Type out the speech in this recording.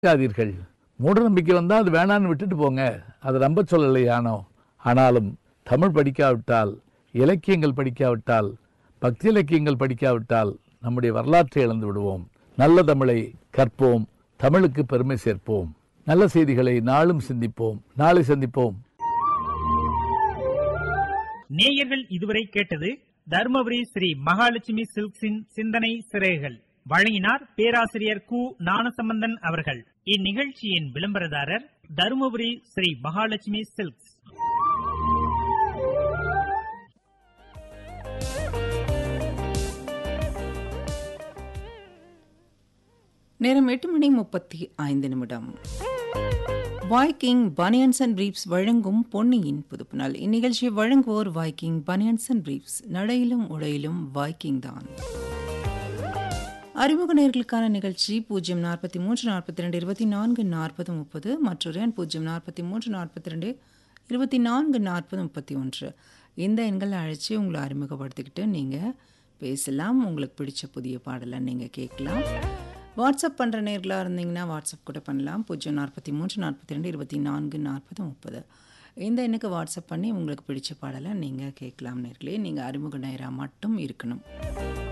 இருக்காதீர்கள் மூட நம்பிக்கை வந்தால் அது வேணான்னு விட்டுட்டு போங்க அதை நம்ப சொல்லலை யானோ ஆனாலும் தமிழ் படிக்காவிட்டால் இலக்கியங்கள் படிக்காவிட்டால் பக்தி இலக்கியங்கள் படிக்காவிட்டால் நம்முடைய வரலாற்றை இழந்து விடுவோம் நல்ல தமிழை கற்போம் தமிழுக்கு பெருமை சேர்ப்போம் நல்ல செய்திகளை நாளும் சிந்திப்போம் நாளை சந்திப்போம் நேயர்கள் இதுவரை கேட்டது தருமபுரி ஸ்ரீ மகாலட்சுமி சில்க்ஸின் சிந்தனை சிறைகள் வழங்கினார் பேராசிரியர் கு ஞானசம்பந்தன் அவர்கள் இந்நிகழ்ச்சியின் விளம்பரதாரர் தருமபுரி ஸ்ரீ மகாலட்சுமி சில்க்ஸ் நேரம் எட்டு மணி முப்பத்தி ஐந்து நிமிடம் வாய்க்கிங் பனியன்ஸ் அண்ட் பிரீப்ஸ் வழங்கும் பொன்னியின் புதுப்புநாள் இந்நிகழ்ச்சியை வழங்குவோர் வாய்க்கிங் பனியன்ஸ் அண்ட் பிரீப்ஸ் நடையிலும் உடையிலும் வாய்க்கிங் தான் அறிமுக நேர்களுக்கான நிகழ்ச்சி பூஜ்ஜியம் நாற்பத்தி மூன்று நாற்பத்தி ரெண்டு இருபத்தி நான்கு நாற்பது முப்பது மற்றொரு எண் பூஜ்ஜியம் நாற்பத்தி மூன்று நாற்பத்தி ரெண்டு இருபத்தி நான்கு நாற்பது முப்பத்தி ஒன்று இந்த எண்களை அழைச்சி உங்களை அறிமுகப்படுத்திக்கிட்டு நீங்கள் பேசலாம் உங்களுக்கு பிடிச்ச புதிய பாடலை நீங்கள் கேட்கலாம் வாட்ஸ்அப் பண்ணுற நேர்களாக இருந்தீங்கன்னா வாட்ஸ்அப் கூட பண்ணலாம் பூஜ்ஜியம் நாற்பத்தி மூன்று நாற்பத்தி ரெண்டு இருபத்தி நான்கு நாற்பது முப்பது இந்த எண்ணுக்கு வாட்ஸ்அப் பண்ணி உங்களுக்கு பிடிச்ச பாடலை நீங்கள் கேட்கலாம் நேர்களே நீங்கள் அறிமுக நேராக மட்டும் இருக்கணும்